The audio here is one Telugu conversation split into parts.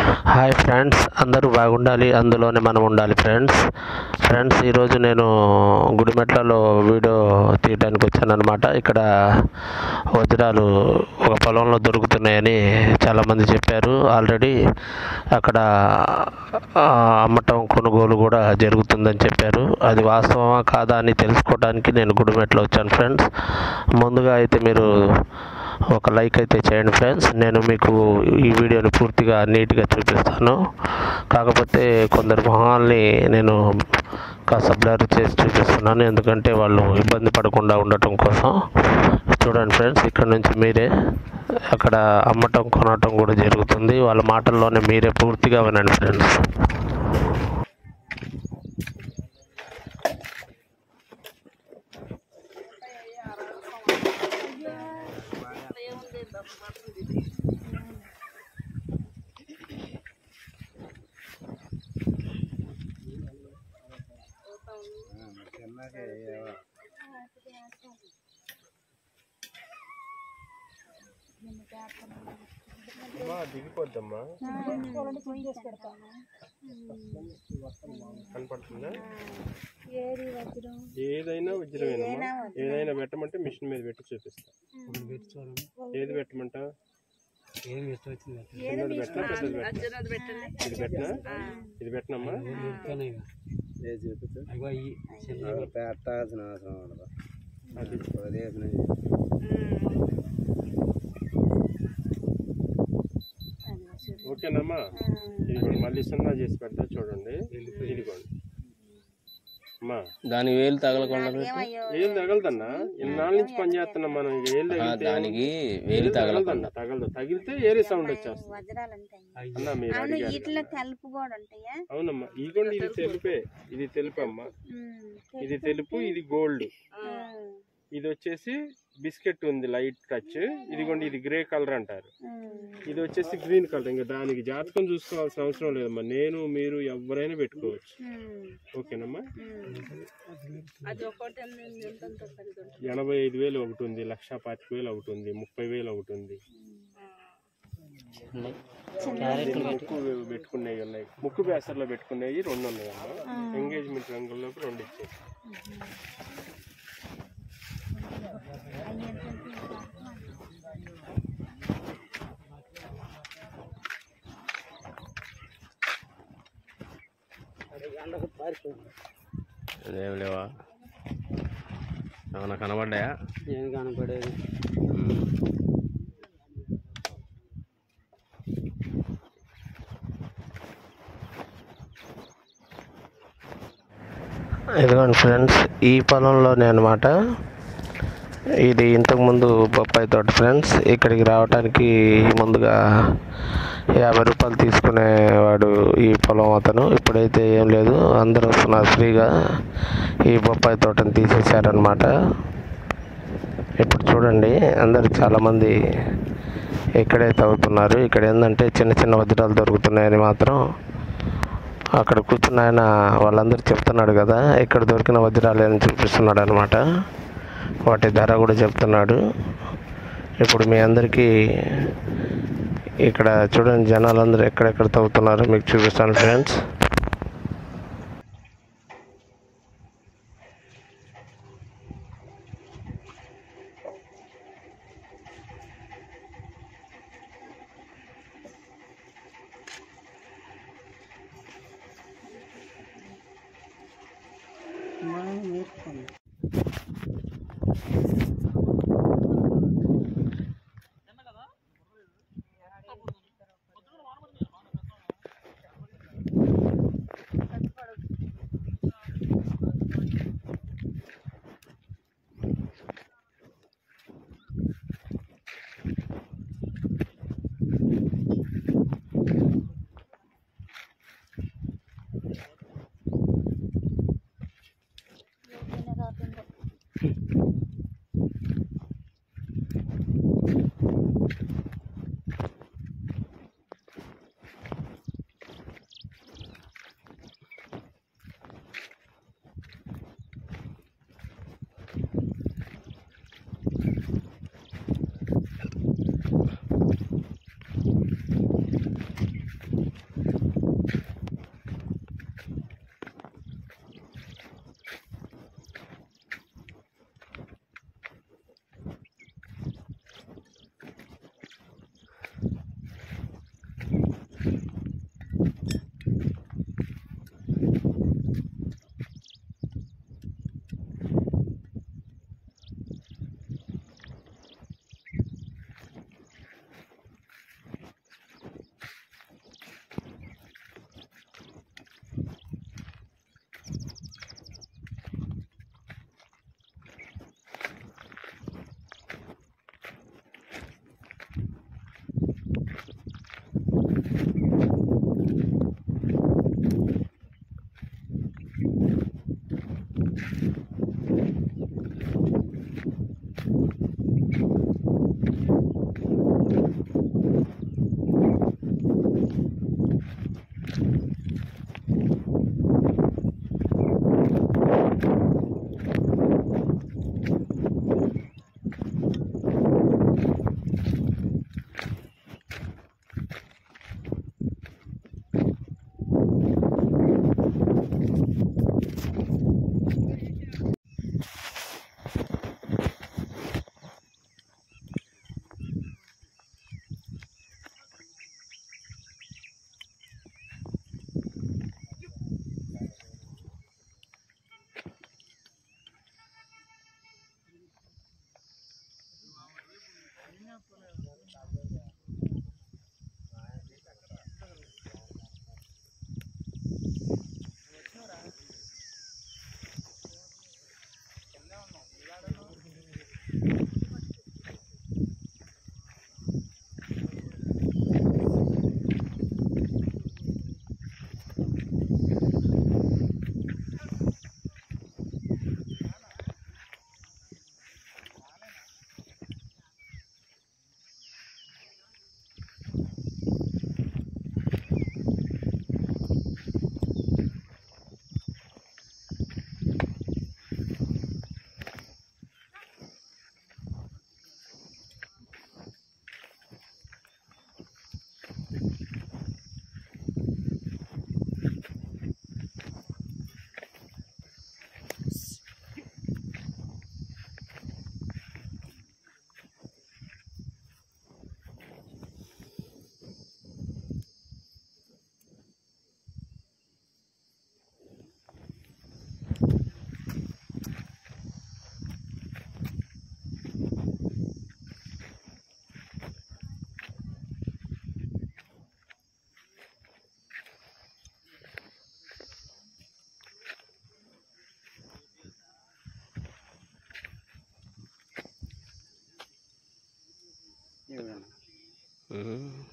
హాయ్ ఫ్రెండ్స్ అందరూ బాగుండాలి అందులోనే మనం ఉండాలి ఫ్రెండ్స్ ఫ్రెండ్స్ ఈరోజు నేను గుడిమెట్లలో వీడియో తీయడానికి వచ్చానన్నమాట ఇక్కడ వజ్రాలు ఒక పొలంలో దొరుకుతున్నాయని చాలామంది చెప్పారు ఆల్రెడీ అక్కడ ఆ, అమ్మటం కొనుగోలు కూడా జరుగుతుందని చెప్పారు అది వాస్తవమా కాదా అని తెలుసుకోవడానికి నేను గుడిమెట్లో వచ్చాను ఫ్రెండ్స్ ముందుగా అయితే మీరు ఒక లైక్ అయితే చేయండి ఫ్రెండ్స్ నేను మీకు ఈ వీడియోని పూర్తిగా నీట్గా చూపిస్తాను కాకపోతే కొందరు మొహాల్ని నేను కాస్త బ్లర్ చేసి చూపిస్తున్నాను ఎందుకంటే వాళ్ళు ఇబ్బంది పడకుండా ఉండటం కోసం చూడండి ఫ్రెండ్స్ ఇక్కడ నుంచి మీరే అక్కడ అమ్మటం కొనటం కూడా జరుగుతుంది వాళ్ళ మాటల్లోనే మీరే పూర్తిగా వినండి ఫ్రెండ్స్ దిగిపోద్దమ్మా కనపడుతుందా ఏది వజ్రం ఏదైనా వజ్రమేనమ్మా ఏదైనా పెట్టమంటే మిషన్ మీద పెట్టి చూపిస్తా ఏది పెట్టమంట చిన్నది పెట్టనా పెద్దది పెట్టనా ఇది పెట్టనా ఇది పెట్టనమ్మా పెట్టాల్సిన అవసరం ఉండదు అది వదిలేసిన ఓకేనమ్మా ఇదిగోండి మళ్ళీ సున్నా చేసి పెడతా చూడండి ఇదిగోండి అమ్మా దానికి వేలు తగలకుండా ఏం తగలదన్నా ఇన్నాళ్ళ నుంచి పని చేస్తున్నాం మనం ఇక ఏం తగిలితే దానికి ఏం వేలు తగలకుండా తగలదన్నా తగలదు తగిలితే ఏరే సౌండ్ వచ్చేస్తుంది వజ్రాలు ఉంటాయి అన్నా మీరు అవును అడిగారు వీటిలో తెలుపు కూడా ఉంటాయా అవునమ్మా ఇదిగోండి ఇది తెలుపే ఇది తెలుపు అమ్మా ఉమ్, ఇది తెలుపు ఇది గోల్డ్ ఉమ్, ఇది వచ్చేసి బిస్కెట్ ఉంది లైట్ టచ్ ఇదిగోండి ఇది గ్రే కలర్ అంటారు ఉమ్, ఇది వచ్చేసి గ్రీన్ కలర్ ఇంకా దానికి జాతకం చూసుకోవాల్సిన అవసరం లేదమ్మా నేను మీరు ఎవరైనా పెట్టుకోవచ్చు ఉమ్, ఓకేనమ్మా ఉమ్. ఎనభై ఐదు వేలు ఒకటి ఉంది లక్ష పాతిక వేలు ఒకటి ఉంది ముప్పై వేలు ఒకటి ఉంది ముక్కు పెట్టుకునేవి ఉన్నాయి ముక్కు బేసర్లో పెట్టుకునేవి రెండు ఉన్నాయి అమ్మా ఎంగేజ్మెంట్ రంగుల్లోకి రెండు ఇచ్చాయి ఏం లేవా ఏమైనా కనబడ్డాయా ఏం కనపడేది ఇదిగోండి ఫ్రెండ్స్ ఈ పొలంలోనే అనమాట ఇది ఇంతకుముందు బొప్పాయి తోట ఫ్రెండ్స్ ఇక్కడికి రావడానికి ముందుగా యాభై రూపాయలు తీసుకునేవాడు ఈ పొలం అతను ఇప్పుడైతే ఏం లేదు అందరూ వస్తున్నారు ఫ్రీగా ఈ బొప్పాయి తోటను తీసేశారనమాట ఇప్పుడు చూడండి అందరు చాలామంది ఇక్కడే తవ్వుతున్నారు ఇక్కడ ఏంటంటే చిన్న చిన్న వజ్రాలు దొరుకుతున్నాయని మాత్రం అక్కడ కూర్చున్న ఆయన వాళ్ళందరూ చెప్తున్నాడు కదా ఇక్కడ దొరికిన వజ్రాలు అని చూపిస్తున్నాడు అనమాట వాటి ధర కూడా చెప్తున్నాడు ఇప్పుడు మీ అందరికీ ఇక్కడ చూడండి జనాలందరూ ఎక్కడెక్కడ తవ్వుతున్నారో మీకు చూపిస్తాను ఫ్రెండ్స్ ఏదైనా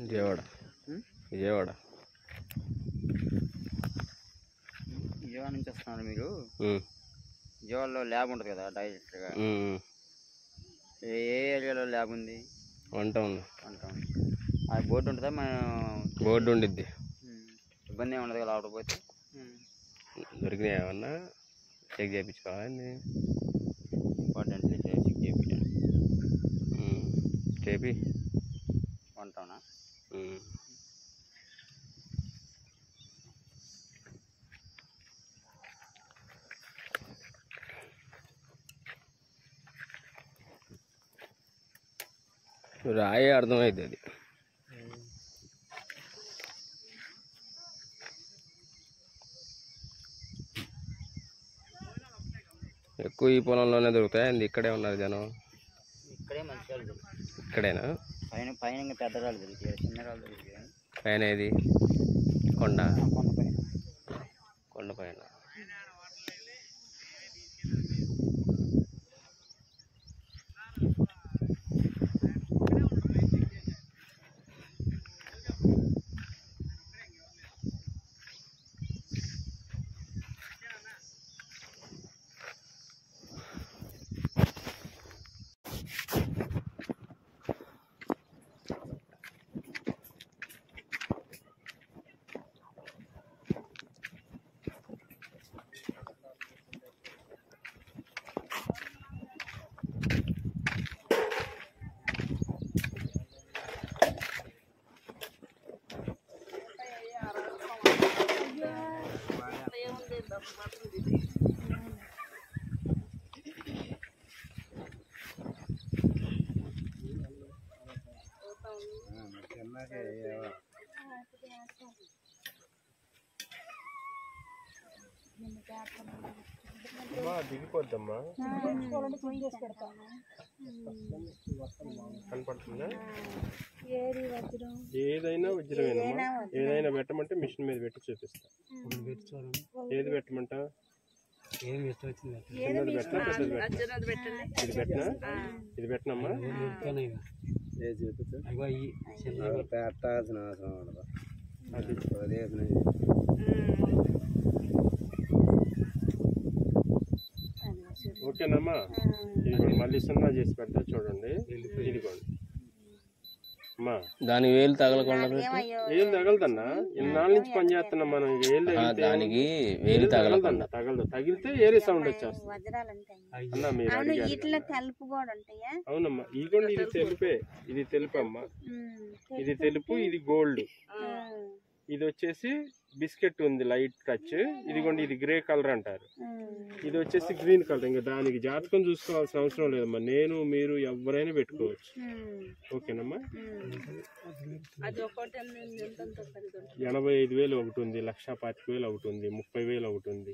విజయవాడ విజయవాడ విజయవాడ నుంచి వస్తున్నారు మీరు ఉమ్, విజయవాడలో ల్యాబ్ ఉంటుంది కదా డైరెక్ట్గా ఉమ్, ఉమ్. ఏ ఏ ఏరియాలో ల్యాబ్ ఉంది వంట ఉంది అంటాం ఆ బోర్డు ఉంటుందా మనం బోర్డు ఉండిద్ది ఉమ్, ఇబ్బంది ఏమి ఉండదు కదా లోపల పోతే ఉమ్, దొరికినాయి ఏమన్నా చెక్ చేయించుకోవాలి ఇంపార్టెంట్ చేసి చేయించాను చేపి ఉంటావునా ఉమ్. రాయే అర్థమైంది అది ఎక్కువ ఈ పొలంలోనే దొరుకుతాయి అంది ఇక్కడే ఉన్నారు జనం ఇక్కడే మంచి రాళ్ళు ఇక్కడేనా పైన పైన ఇంకా పెద్ద రాళ్ళు దొరుకుతాయి చిన్న రాళ్ళు దొరుకుతాయి పైన ఏది కొండ కొండ పైన కొండ పైన దిగిపోద్దమ్మా కనపడుతుందా ఏరి వజ్రం ఏదైనా వజ్రమేనమ్మా ఏదైనా పెట్టమంటే మిషన్ మీద పెట్టి చూపిస్తా ఏది పెట్టమంటా చిన్నది పెట్టనా పెద్దది పెట్టనా ఇది పెట్టనా ఇది పెట్టనమ్మా ఏ చూపించు పెట్టాల్సిన అవసరం ఉండదు అది వదిలేసిన ఓకేనమ్మా ఇదిగోండి మళ్ళీ సున్నా చేసి పెడతా చూడండి ఇదిగోండి అమ్మా దాని వేలు తగలకుండా ఏమయ్యో ఏం తగలదన్నా ఇన్నాళ్ళ నుంచి పని చేస్తున్నాం మనం ఇక ఏళ్ళు దానికి వేలు తగలదన్న తగలదు తగిలితే ఏరే సౌండ్ వచ్చేస్తుంది వజ్రాలు ఉంటాయి అన్న మీరు అవును అడిగారు వీటిలో తెలుపు కూడా ఉంటాయా అవునమ్మా ఇదిగోండి ఇది తెలుపే ఇది తెలుపు అమ్మా ఉమ్, ఇది తెలుపు ఇది గోల్డ్ ఉమ్, ఇది వచ్చేసి బిస్కెట్ ఉంది లైట్ టచ్ ఇదిగోండి ఇది గ్రే కలర్ అంటారు ఉమ్. ఇది వచ్చేసి గ్రీన్ కలర్ ఇంకా దానికి జాతకం చూసుకోవాల్సిన అవసరం లేదమ్మా నేను మీరు ఎవరైనా పెట్టుకోవచ్చు ఉమ్, ఓకేనమ్మా ఉమ్. ఎనభై ఐదు వేలు ఒకటి ఉంది లక్ష పాతిక వేలు ఒకటి ఉంది ముప్పై వేలు ఒకటి ఉంది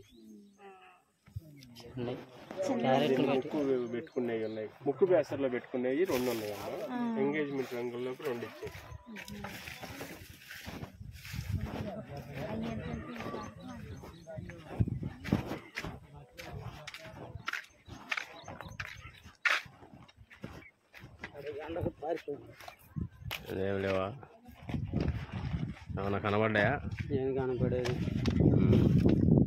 ముక్కు పెట్టుకునేవి ఉన్నాయి ముక్కు బేసర్లో పెట్టుకునేవి రెండు ఉన్నాయి అమ్మా ఎంగేజ్మెంట్ రంగుల్లోకి రెండు ఇచ్చాయి ఏం లేవా ఏమన్నా కనబడ్డాయా ఏం కనపడేది ఉమ్.